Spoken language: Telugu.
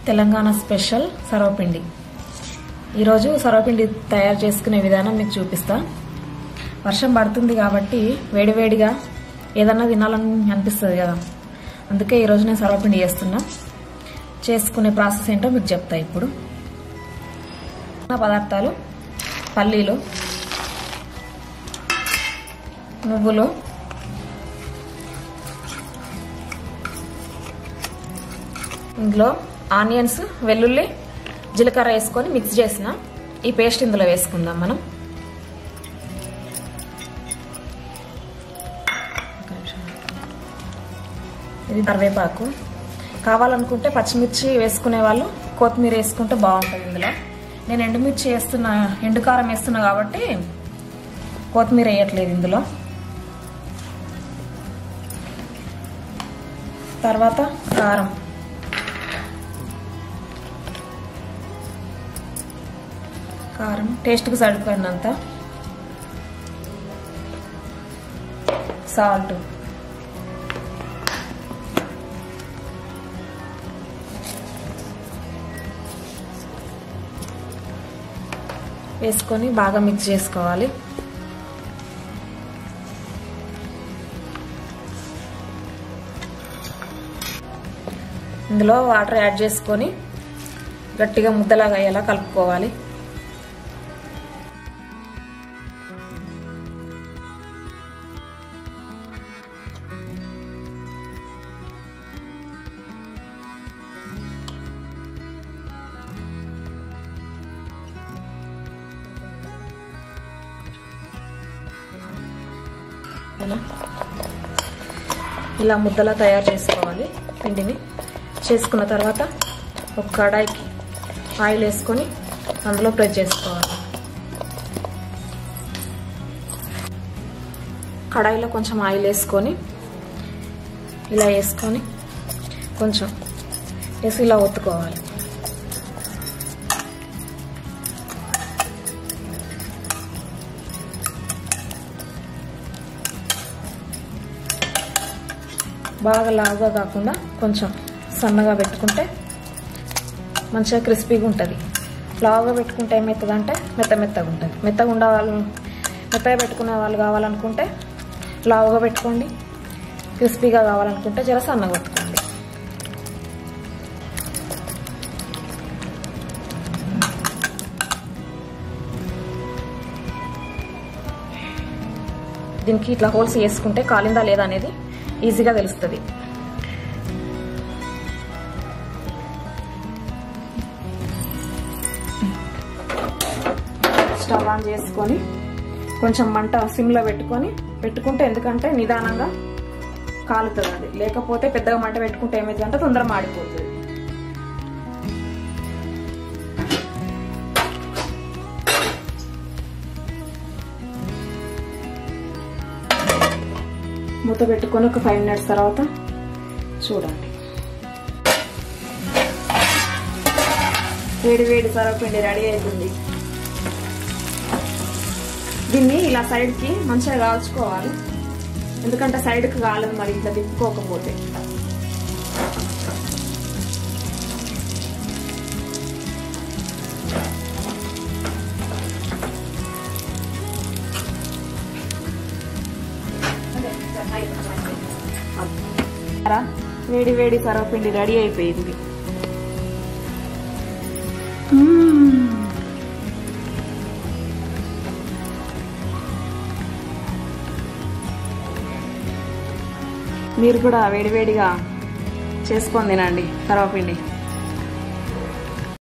తెలంగాణ స్పెషల్ సర్వపిండి ఈరోజు సర్వపిండి తయారు చేసుకునే విధానం మీకు చూపిస్తా వర్షం పడుతుంది కాబట్టి వేడివేడిగా ఏదన్నా తినాలని అనిపిస్తుంది కదా అందుకే ఈరోజు నేను సర్వపిండి చేస్తున్నా చేసుకునే ప్రాసెస్ ఏంటో మీకు చెప్తా ఇప్పుడు ఉన్న పదార్థాలు పల్లీలు నువ్వులు ఇందులో ఆనియన్స్ వెల్లుల్లి జీలకర్ర వేసుకొని మిక్స్ చేసిన ఈ పేస్ట్ ఇందులో వేసుకుందాం మనం ఇది కరివేపాకు కావాలనుకుంటే పచ్చిమిర్చి వేసుకునే వాళ్ళు కొత్తిమీర వేసుకుంటే బాగుంటుంది ఇందులో నేను ఎండుమిర్చి వేస్తున్నా ఎండుకారం వేస్తున్నా కాబట్టి కొత్తిమీర వేయట్లేదు ఇందులో తర్వాత కారం కారం టేస్ట్కి సరిపోయినంత సాల్ట్ వేసుకొని బాగా మిక్స్ చేసుకోవాలి ఇందులో వాటర్ యాడ్ చేసుకొని గట్టిగా ముద్దలాగా అయ్యేలా కలుపుకోవాలి ఇలా ఇలా ముద్దలా తయారు చేసుకోవాలి పిండిని చేసుకున్న తర్వాత ఒక కడాయికి ఆయిల్ వేసుకొని అందులో ప్రెస్ చేసుకోవాలి కడాయిలో కొంచెం ఆయిల్ వేసుకొని ఇలా వేసుకొని కొంచెం వేసి ఇలా ఒత్తుకోవాలి బాగా లావుగా కాకుండా కొంచెం సన్నగా పెట్టుకుంటే మంచిగా క్రిస్పీగా ఉంటుంది లావుగా పెట్టుకుంటే ఏమవుతుందంటే మెత్త మెత్తగా ఉంటుంది మెత్తగా ఉండే వాళ్ళు మెత్తగా పెట్టుకునే వాళ్ళు కావాలనుకుంటే లావుగా పెట్టుకోండి క్రిస్పీగా కావాలనుకుంటే జర సన్నగా పెట్టుకోండి దీనికి ఇట్లా హోల్స్ వేసుకుంటే కాలిందా లేదా అనేది ఈజీగా తెలుస్తుంది స్టవ్ ఆన్ చేసుకొని కొంచెం మంట సిమ్లో పెట్టుకొని పెట్టుకుంటే ఎందుకంటే నిదానంగా కాలుతుంది అది లేకపోతే పెద్దగా మంట పెట్టుకుంటే ఏమైందంటే తొందర మాడిపోతుంది మూత పెట్టుకొని ఒక ఫైవ్ మినిట్స్ తర్వాత చూడండి వేడి వేడి సరపిండి రెడీ అవుతుంది దీన్ని ఇలా సైడ్కి మంచిగా కాల్చుకోవాలి ఎందుకంటే సైడ్కి కాలదు మరి ఇట్లా తిప్పుకోకపోతే వేడి వేడి సర్వపిండి రెడీ అయిపోయింది మీరు కూడా వేడివేడిగా చేసుకొని తినండి సర్వపిండి